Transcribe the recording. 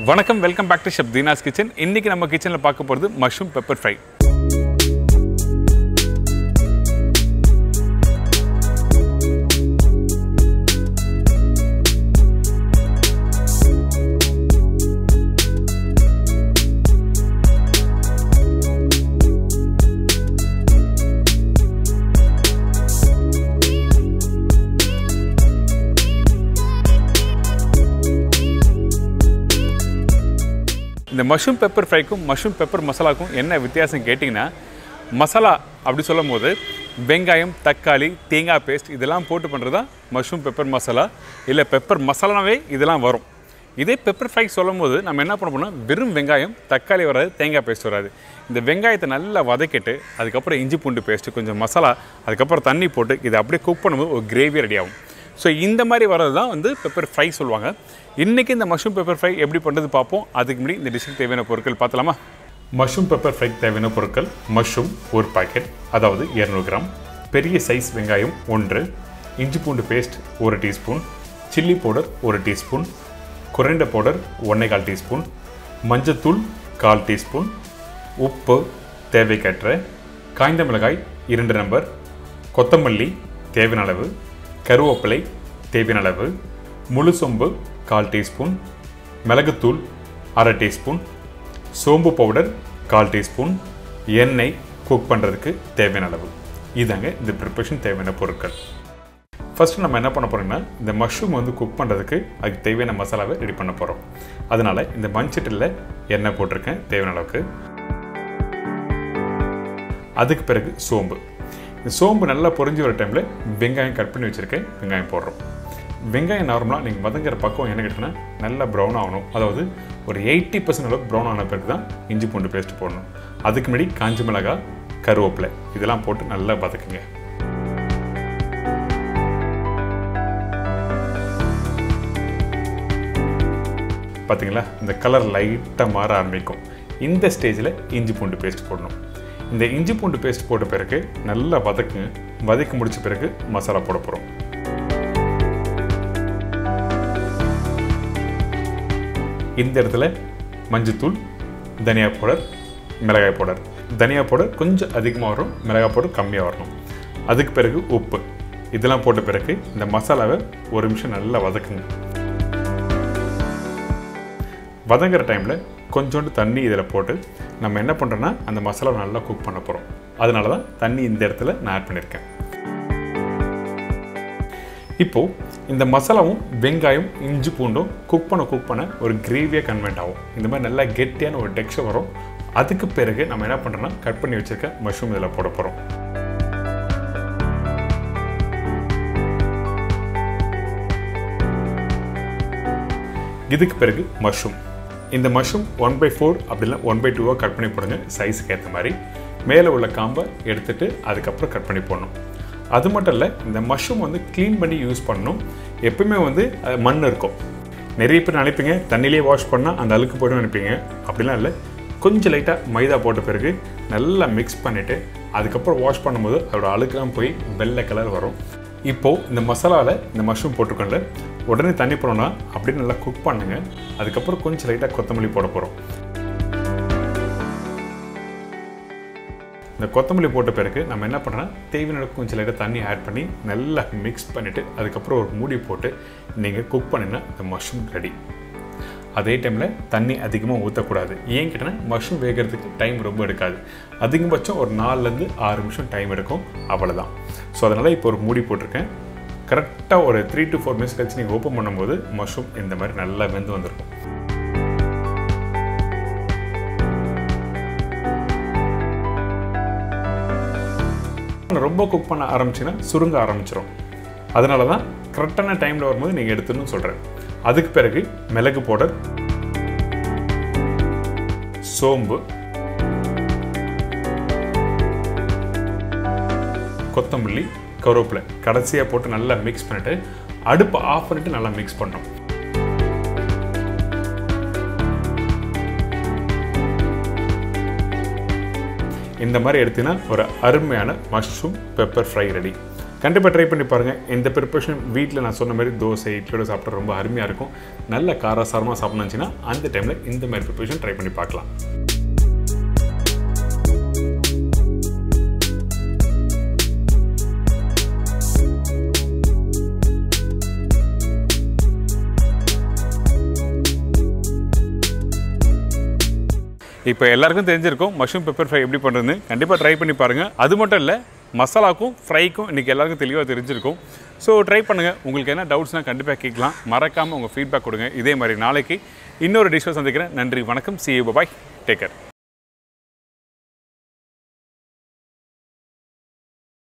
வணக்கம் welcome back to chef Deena's kitchen இன்னைக்கு நம்ம கிச்சனில் பார்க்க போகிறது மஷ்ரூம் பெப்பர் ஃப்ரை இந்த மஷ்ரூம் பெப்பர் ஃப்ரைக்கும் மஷ்ரூம் பெப்பர் மசாலாக்கும் என்ன வித்தியாசம் கேட்டிங்கன்னா மசாலா அப்படி சொல்லும் போது வெங்காயம் தக்காளி தேங்காய் பேஸ்ட் இதெல்லாம் போட்டு பண்ணுறது தான் மஷ்ரூம் பெப்பர் மசாலா இல்லை பெப்பர் மசாலாவே இதெல்லாம் வரும் இதே பெப்பர் ஃப்ரை சொல்லும் போது நம்ம என்ன பண்ண போனால் வெறும் வெங்காயம் தக்காளி வராது தேங்காய் பேஸ்ட் வராது இந்த வெங்காயத்தை நல்லா வதக்கிட்டு அதுக்கப்புறம் இஞ்சி பூண்டு பேஸ்ட்டு கொஞ்சம் மசாலா அதுக்கப்புறம் தண்ணி போட்டு இதை அப்படியே குக் பண்ணும்போது ஒரு கிரேவி ரெடி ஆகும் ஸோ இந்த மாதிரி வர்றது தான் வந்து பெப்பர் ஃப்ரை சொல்லுவாங்க இன்றைக்கி இந்த மஷ்ரூம் பெப்பர் ஃப்ரை எப்படி பண்ணுறது பார்ப்போம் அதுக்கு முன்னாடி இந்த டிஷ்ஷுக்கு தேவையான பொருட்கள் பார்த்தலாமா மஷ்ரூம் பெப்பர் ஃப்ரைக்கு தேவையான பொருட்கள் மஷ்ரூம் ஒரு பாக்கெட் அதாவது இரநூறு கிராம் பெரிய சைஸ் வெங்காயம் ஒன்று இஞ்சி பூண்டு பேஸ்ட் ஒரு டீஸ்பூன் சில்லி பவுடர் ஒரு டீஸ்பூன் குறைந்த பவுடர் ஒன்றே கால் டீஸ்பூன் மஞ்சத்தூள் கால் டீஸ்பூன் உப்பு தேவைக்கேற்ற காய்ந்த மிளகாய் இரண்டு நம்பர் கொத்தமல்லி தேவையான அளவு கருவேப்பிலை தேவையான அளவு முழு சோம்பு கால் டீஸ்பூன் மிளகுத்தூள் அரை டீஸ்பூன் சோம்பு பவுடர் கால் டீஸ்பூன் எண்ணெய் குக் பண்ணுறதுக்கு தேவையான அளவு இதாங்க இந்த ப்ரிப்பரேஷன் தேவையான பொருட்கள் ஃபஸ்ட்டு நம்ம என்ன பண்ண போகிறோம்னா இந்த மஷ்ரூம் வந்து குக் பண்ணுறதுக்கு அதுக்கு தேவையான மசாலாவை ரெடி பண்ண போகிறோம் அதனால் இந்த மண்சட்டியில் எண்ணெய் போட்டிருக்கேன் தேவையான அளவுக்கு அதுக்கு பிறகு சோம்பு இந்த சோம்பு நல்லா பொரிஞ்சு வர டைமில் வெங்காயம் கட் பண்ணி வச்சுருக்கேன் வெங்காயம் போடுறோம் வெங்காயம் நார்மலாக நீங்கள் வதங்குற பக்கம் என்ன கேட்டோன்னா நல்லா ப்ரௌன் ஆகணும் அதாவது ஒரு எயிட்டி பர்சன்ட் அளவுக்கு ப்ரௌன் ஆன பிறகு தான் இஞ்சி பூண்டு பேஸ்ட் போடணும் அதுக்கு முன்னாடி காஞ்சி மிளகாய் கருவேப்பிலை இதெல்லாம் போட்டு நல்லா வதக்குங்க பார்த்தீங்களா இந்த கலர் லைட்டாக மாற ஆரம்பிக்கும் இந்த ஸ்டேஜில் இஞ்சி பூண்டு பேஸ்ட் போடணும் இந்த இஞ்சி பூண்டு பேஸ்ட் போட்ட பிறகு நல்லா வதக்குங்க வதக்கி முடிச்ச பிறகு மசாலா போட போகிறோம் இந்த இடத்துல மஞ்சத்தூள் தனியா பவுடர் மிளகாய் பவுடர் தனியா பவுடர் கொஞ்சம் அதிகமாக வரும் மிளகாய் பவுடர் கம்மியாக வரணும் அதுக்கு பிறகு உப்பு இதெல்லாம் போட்ட பிறகு இந்த மசாலாவை ஒரு நிமிஷம் நல்லா வதக்குங்க வதங்குற டைமில் கொஞ்சோண்டு தண்ணி இதில் போட்டு நம்ம என்ன பண்ணுறோன்னா அந்த மசாலாவை நல்லா குக் பண்ண போகிறோம் அதனால தான் தண்ணி இந்த இடத்துல நான் ஆட் பண்ணியிருக்கேன் இப்போது இந்த மசாலாவும் வெங்காயம் இஞ்சி பூண்டும் குக் பண்ண குக் பண்ண ஒரு கிரேவியாக கன்வெர்ட் ஆகும் இந்த மாதிரி நல்லா கெட்டியான ஒரு டெக்ஸ்டர் வரும் அதுக்கு பிறகு நம்ம என்ன பண்ணுறோன்னா கட் பண்ணி வச்சுருக்க மஷ்ரூம் இதில் போட போகிறோம் இதுக்கு பிறகு மஷ்ரூம் இந்த மஷ்ரூம் ஒன் பை ஃபோர் அப்படின்னா ஒன் பை டூவாக கட் பண்ணி போடுங்க சைஸுக்கு ஏற்ற மாதிரி மேலே உள்ள காம்பை எடுத்துகிட்டு அதுக்கப்புறம் கட் பண்ணி போடணும் அது மட்டும் இல்லை இந்த மஷ்ரூம் வந்து க்ளீன் பண்ணி யூஸ் பண்ணணும் எப்பவுமே வந்து அது மண் இருக்கும் நிறைய பேர் நினைப்பீங்க தண்ணியிலே வாஷ் பண்ணால் அந்த அழுக்கு போய்டும் நினைப்பீங்க அப்படிலாம் இல்லை கொஞ்சம் லைட்டாக மைதா போட்ட பிறகு நல்லா மிக்ஸ் பண்ணிவிட்டு அதுக்கப்புறம் வாஷ் பண்ணும்போது அதோட அழுக்கெல்லாம் போய் வெள்ளை கலர் வரும் இப்போது இந்த மசாலாவில் இந்த மஷ்ரூம் போட்டுக்கொள்ள உடனே தண்ணி போனோன்னா அப்படியே நல்லா குக் பண்ணுங்க அதுக்கப்புறம் கொஞ்சம் லைட்டாக கொத்தமல்லி போட போகிறோம் இந்த கொத்தமல்லி போட்ட பிறகு நம்ம என்ன பண்ணுறோன்னா தேவையான கொஞ்சம் லைட்டாக தண்ணி ஆட் பண்ணி நல்லா மிக்ஸ் பண்ணிவிட்டு அதுக்கப்புறம் ஒரு மூடி போட்டு நீங்கள் குக் பண்ணினா இந்த மஷ்ரூம் ரெடி அதே டைமில் தண்ணி அதிகமாக ஊற்றக்கூடாது ஏன் கேட்டனா மஷ்ரூம் வேகிறதுக்கு டைம் ரொம்ப எடுக்காது அதிகபட்சம் ஒரு நாலுலேருந்து ஆறு நிமிஷம் டைம் எடுக்கும் அவ்வளோதான் ஸோ அதனால் இப்போ ஒரு மூடி போட்டிருக்கேன் கரெக்டாக ஒரு த்ரீ டு ஃபோர் மினிட்ஸ் கழிச்சு நீங்கள் ஓப்பன் பண்ணும்போது மஷ்ரூம் இந்த மாதிரி நல்லா வெந்து வந்திருக்கும் ரொம்ப குக் பண்ண ஆரம்பிச்சிங்கன்னா சுருங்க ஆரம்பிச்சிடும் அதனால தான் கரெக்டான டைமில் வரும்போது நீங்கள் எடுத்துன்னு சொல்கிறேன் அதுக்கு பிறகு மிளகு பவுடர் சோம்பு கொத்தமல்லி கருவேப்பிலை கடைசியாக போட்டு நல்லா மிக்ஸ் பண்ணிவிட்டு அடுப்பை ஆஃப் பண்ணிவிட்டு நல்லா மிக்ஸ் பண்ணணும் இந்த மாதிரி எடுத்தீங்கன்னா ஒரு அருமையான மஷ்ரூம் பெப்பர் ஃப்ரை ரெடி கண்டிப்பாக ட்ரை பண்ணி பாருங்கள் இந்த ப்ரிப்பரேஷன் வீட்டில் நான் சொன்ன மாதிரி தோசை இட்லியோட சாப்பிட்டா ரொம்ப அருமையாக இருக்கும் நல்ல காரசாரமாக சாப்பிட்ணுச்சுன்னா அந்த டைமில் இந்த மாதிரி ப்ரிப்பரேஷன் ட்ரை பண்ணி பார்க்கலாம் இப்போ எல்லாருக்கும் தெரிஞ்சிருக்கும் மஷ்ரூம் பெப்பர் ஃப்ரை எப்படி பண்ணுறதுன்னு கண்டிப்பாக ட்ரை பண்ணி பாருங்கள் அது மட்டும் இல்லை மசாலாக்கும் ஃப்ரைக்கும் இன்றைக்கி எல்லாருக்கும் தெளிவாக தெரிஞ்சிருக்கும் ஸோ ட்ரை பண்ணுங்கள் உங்களுக்கு என்ன டவுட்ஸ்னால் கண்டிப்பாக கேட்கலாம் மறக்காமல் உங்கள் ஃபீட்பேக் கொடுங்க இதே மாதிரி நாளைக்கு இன்னொரு டிஷ்ஷை சந்திக்கிறேன் நன்றி வணக்கம் சி பாய் டேக் கேர்